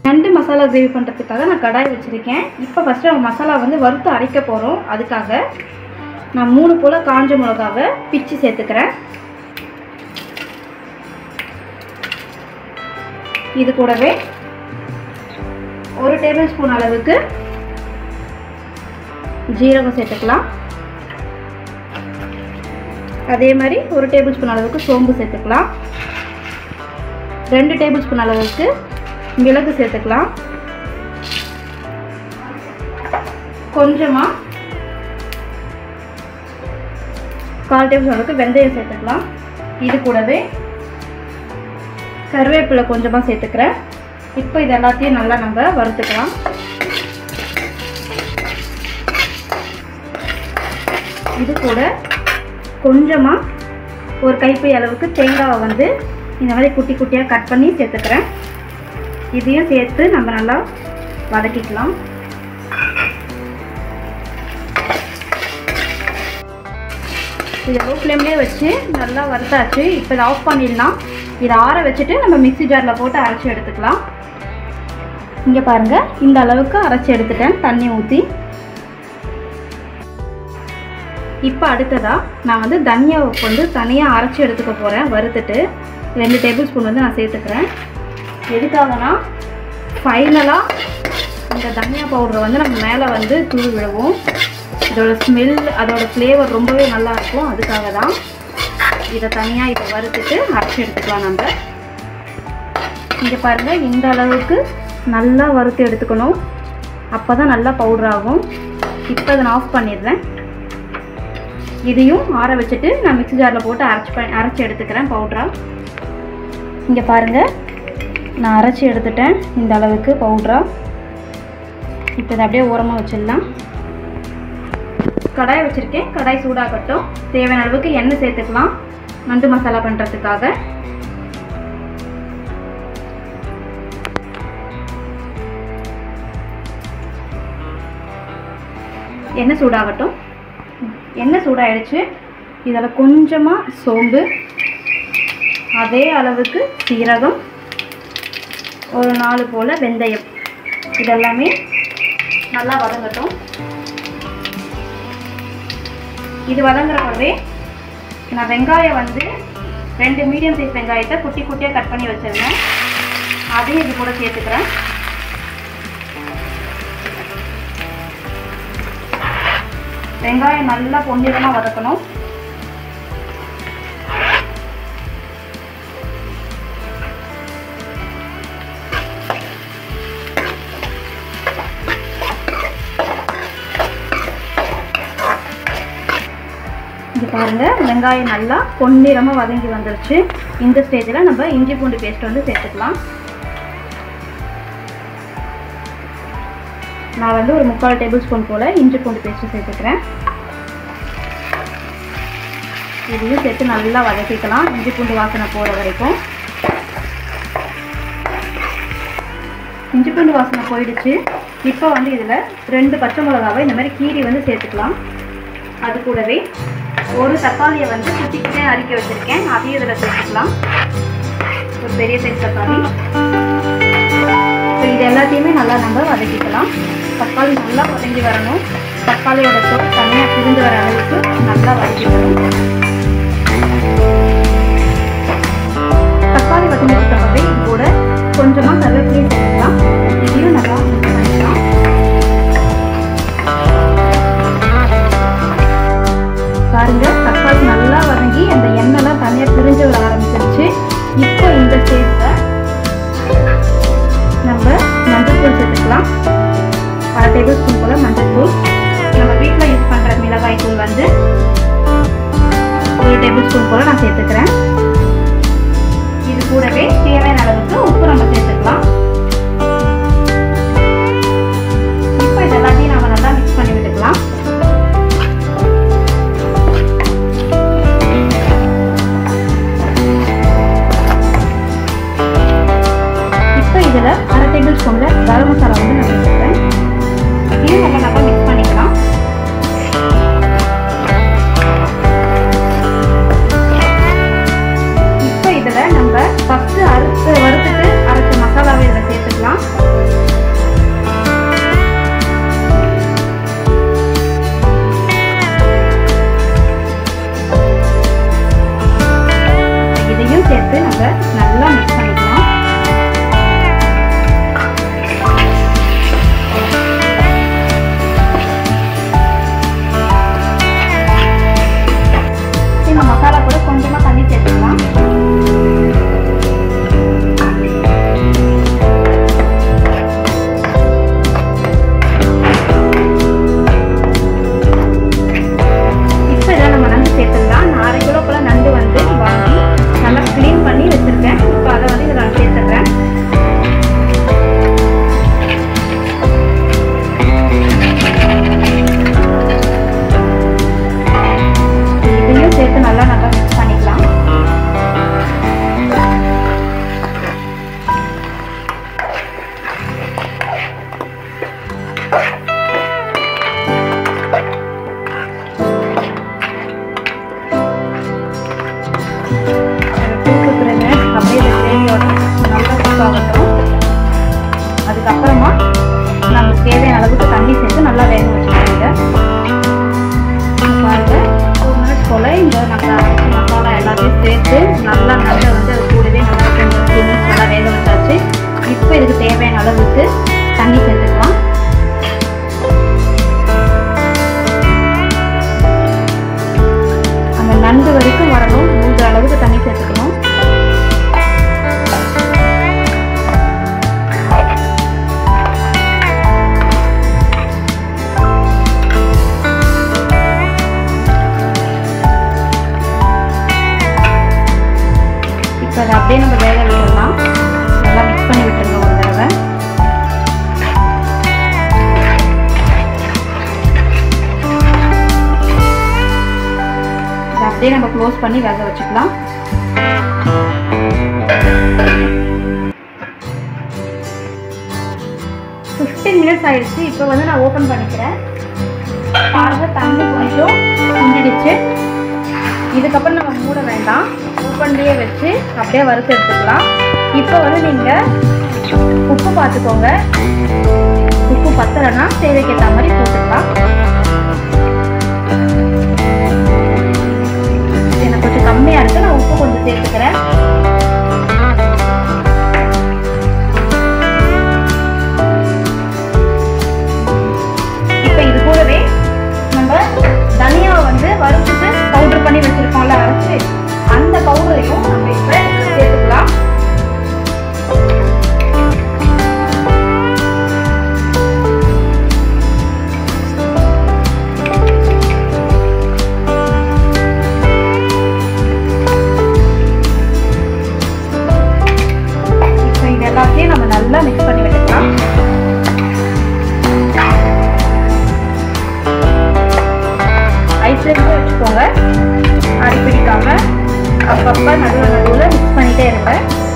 நண்டு மசாலா கிரேவி பண்ணுறதுக்காக நான் கடாய் வச்சுருக்கேன் இப்போ ஃபஸ்ட்டு நம்ம மசாலா வந்து வறுத்து அரைக்க போகிறோம் அதுக்காக நான் மூணு போல் காஞ்ச மிளகாவை பிச்சு சேர்த்துக்கிறேன் இது கூடவே ஒரு டேபிள் ஸ்பூன் அளவுக்கு ஜீரகம் சேர்த்துக்கலாம் அதே மாதிரி ஒரு டேபிள் ஸ்பூன் அளவுக்கு சோம்பு சேர்த்துக்கலாம் ரெண்டு டேபிள் ஸ்பூன் அளவுக்கு மிளகு சேர்த்துக்கலாம் கொஞ்சமாக கால் டேபிள் ஸ்பூன் அளவுக்கு வெந்தயம் சேர்த்துக்கலாம் இது கூடவே கருவேப்பிலை கொஞ்சமாக சேர்த்துக்கிறேன் இப்போ இது எல்லாத்தையும் நல்லா நம்ம வறுத்துக்கலாம் இது கூட கொஞ்சமாக ஒரு கைப்பை அளவுக்கு தேங்காவை வந்து இந்த மாதிரி குட்டி குட்டியாக கட் பண்ணி சேர்த்துக்கிறேன் இதையும் சேர்த்து நம்ம நல்லா வதக்கிக்கலாம் இதை லோ ஃப்ளேம்லேயே வச்சு நல்லா வறுத்தாச்சு இப்போ இதை ஆஃப் பண்ணிடலாம் இதை ஆற வச்சுட்டு நம்ம மிக்ஸி ஜாரில் போட்டு அரைச்சி எடுத்துக்கலாம் இங்கே பாருங்கள் இந்த அளவுக்கு அரைச்சி எடுத்துட்டேன் தண்ணி ஊற்றி இப்போ அடுத்ததாக நான் வந்து தனியாவை வந்து தனியாக அரைச்சி எடுத்துக்க போகிறேன் வறுத்துட்டு ரெண்டு டேபிள் ஸ்பூன் வந்து நான் சேர்த்துக்கிறேன் எதுக்காகனா ஃபைனலாக இந்த தனியா பவுடரை வந்து நம்ம மேலே வந்து தூவி விடுவோம் இதோட ஸ்மெல் அதோட ஃப்ளேவர் ரொம்பவே நல்லா இருக்கும் அதுக்காக தான் இதை தனியாக இதை வறுத்துட்டு அரைச்சி எடுத்துக்கலாம் நம்ம இங்கே பாருங்கள் இந்த அளவுக்கு நல்லா வறுத்து எடுத்துக்கணும் அப்போ தான் நல்லா பவுடர் ஆகும் இப்போ இதை நான் ஆஃப் பண்ணிடுறேன் இதையும் ஆற வச்சுட்டு நான் மிக்ஸி ஜாரில் போட்டு அரைச்சி ப அரைச்சி எடுத்துக்கிறேன் பவுட்ராக இங்கே பாருங்கள் நான் அரைச்சி எடுத்துட்டேன் இந்த அளவுக்கு பவுட்ராக இப்போ இதை அப்படியே ஓரமாக வச்சிடலாம் கடாய் வச்சுருக்கேன் கடாய் சூடாகட்டும் தேவையான அளவுக்கு எண்ணெய் சேர்த்துக்கலாம் நண்டு மசாலா பண்ணுறதுக்காக எண்ணெய் சூடாகட்டும் எண்ணெய் சூடாயிடுச்சு இதில் கொஞ்சமாக சோம்பு அதே அளவுக்கு சீரகம் ஒரு நாலு போல் வெந்தயம் இதெல்லாமே நல்லா வதங்கட்டும் இது வதங்குறப்பவே நான் வெங்காயம் வந்து ரெண்டு மீடியம் சைஸ் வெங்காயத்தை குட்டி குட்டியாக கட் பண்ணி வச்சுருந்தேன் அதையும் இது கூட சேர்த்துக்கிறேன் வெங்காயம் நல்லா பொன்னிறமாக வதக்கணும் இங்கே பாருங்கள் வெங்காயம் நல்லா பொன்னிறமாக வதங்கி வந்துருச்சு இந்த ஸ்டேஜில் நம்ம இஞ்சி பூண்டு பேஸ்ட் வந்து சேர்த்துக்கலாம் நான் வந்து ஒரு முக்கால் டேபிள் ஸ்பூன் போல் இஞ்சி பூண்டு பேஸ்ட்டு சேர்த்துக்கிறேன் இதையும் சேர்த்து நல்லா வதக்கிக்கலாம் இஞ்சி பூண்டு வாசனை போகிற வரைக்கும் இஞ்சி பூண்டு வாசனை போயிடுச்சு இப்போ வந்து இதில் ரெண்டு பச்சை மிளகாவை இந்த மாதிரி கீரி வந்து சேர்த்துக்கலாம் அது கூடவே ஒரு தக்காளியை வந்து குட்டி குட்டியாக அரிக்க வச்சுருக்கேன் அதையும் இதில் சேர்த்துக்கலாம் ஒரு பெரிய சைஸ் தக்காளி இப்போ இது எல்லாத்தையுமே நல்லா நம்ம வதக்கிக்கலாம் தக்காளி நல்லா வதங்கி வரணும் தக்காளியோட தோல் தனியாக பிரிந்து வர அளவுக்கு நல்லா வதக்கிக்கணும் தக்காளி வதங்கிட்டப்பவே இது கூட கொஞ்சமாக கருவேப்பிலையும் சேர்த்துக்கலாம் இதையும் நல்லா மிக்ஸ் பண்ணிக்கலாம் பாருங்க தக்காளி நல்லா வதங்கி அந்த எண்ணெய்லாம் தனியாக பிரிஞ்சு வர ஆரம்பிச்சிருச்சு இப்போ இந்த ஸ்டேஜில் நம்ம மஞ்சள்தூள் சேர்த்துக்கலாம் அரை டேபிள் ஸ்பூன் போல் மஞ்சள்தூள் நம்ம வீட்டில் யூஸ் பண்ணுற மிளகாய் தூள் வந்து ஒரு டேபிள் ஸ்பூன் போல் நான் சேர்த்துக்கிறேன் இது கூடவே தேவையான அளவுக்கு உப்பு நம்ம சேர்த்துக்கலாம் இப்போ இது எல்லாத்தையும் நம்ம நல்லா மிக்ஸ் பண்ணி விட்டுக்கலாம் இப்போ இதில் அரை டேபிள் ஸ்பூனில் கரம் மசாலா வந்து நான் சேர்த்துக்கிறேன் இது நம்ம நல்லா மிக்ஸ் பண்ணிக்கலாம் இப்போ இதில் நம்ம ஃபஸ்ட்டு அறுத்து வறுத்துட்டு அரைச்ச மசாலாவை இதில் சேர்த்துக்கலாம் அதுக்கப்புறமா நமக்கு தேவையான அளவுக்கு தண்ணி சேர்த்து நல்லா வேக வச்சுக்கோங்க பாருங்க டூ மினிட்ஸ் போல் இந்த நம்ம அரைச்ச மசாலா எல்லாத்தையும் சேர்த்து நல்லா நல்லா வந்து அது கூடவே நல்லா டூ மினிட்ஸ் நல்லா வேக வச்சாச்சு இப்போ இதுக்கு தேவையான அளவுக்கு தண்ணி சேர்த்துக்கலாம் அந்த நண்டு வரைக்கும் வரணும் மூன்று அளவுக்கு தண்ணி சேர்த்துக்கணும் இப்போ அதை அப்படியே நம்ம வேக விட்டுடலாம் நல்லா மிக்ஸ் பண்ணி விட்டுருங்க ஒரு தடவை இதை அப்படியே நம்ம க்ளோஸ் பண்ணி வேக வச்சுக்கலாம் ஃபிஃப்டீன் மினிட்ஸ் ஆயிடுச்சு இப்போ வந்து நான் ஓப்பன் பண்ணிக்கிறேன் பாருங்க தண்ணி கொஞ்சம் சுண்டிடுச்சு இதுக்கப்புறம் நம்ம மூட வேண்டாம் ஓப்பன்லேயே வச்சு அப்படியே வறுத்து எடுத்துக்கலாம் இப்போ வந்து நீங்கள் உப்பு பார்த்துக்கோங்க உப்பு பத்தலைன்னா தேவைக்கு ஏற்ற மாதிரி போட்டுக்கலாம் எனக்கு கொஞ்சம் கம்மியாக இருக்குது நான் உப்பு கொஞ்சம் சேர்த்துக்கிறேன் இப்போ இது கூடவே நம்ம தனியாவை வந்து வறுத்துட்டு பவுடர் பண்ணி வச்சிருக்கோம்ல அரைச்சு அந்த பவுடரையும் நம்ம இப்போ இதுல சேர்த்துக்கலாம் இப்போ இது எல்லாத்தையும் நம்ம நல்லா மிக்ஸ் பண்ணி விட்டுக்கலாம் ஐஸ்லேருந்து வச்சுக்கோங்க அடி பிடிக்காம அப்பப்போ நடுவில் நடுவில் மிக்ஸ் பண்ணிட்டே இருங்க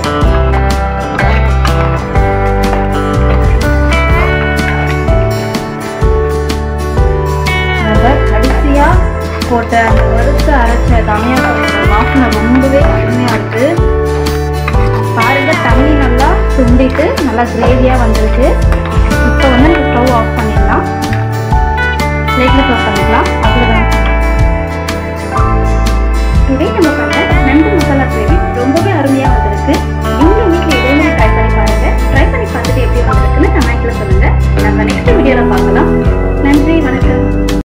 நம்ம கடைசியாக போட்ட அந்த வறுத்து அரைச்ச தனியா வாசனை ரொம்பவே அருமையாக இருக்கு பாருங்க தண்ணி நல்லா சுண்டிட்டு நல்லா கிரேவியாக வந்திருக்கு இப்போ வந்து நம்ம ஸ்டவ் ஆஃப் பண்ணிடலாம் பிளேட்டில் சர்வ் பண்ணிக்கலாம் அவ்வளோதான் டுடே நம்ம பண்ண நண்டு மசாலா கிரேவி ரொம்பவே அருமையாக வந்திருக்கு நீங்களும் வீட்டில் இதே மாதிரி ட்ரை பண்ணி பாருங்க ட்ரை பண்ணி பார்த்துட்டு எப்படி வந்திருக்குன்னு கமெண்ட்ல சொல்லுங்க நம்ம நெக்ஸ்ட் வீடியோவில் பார்க்கலாம்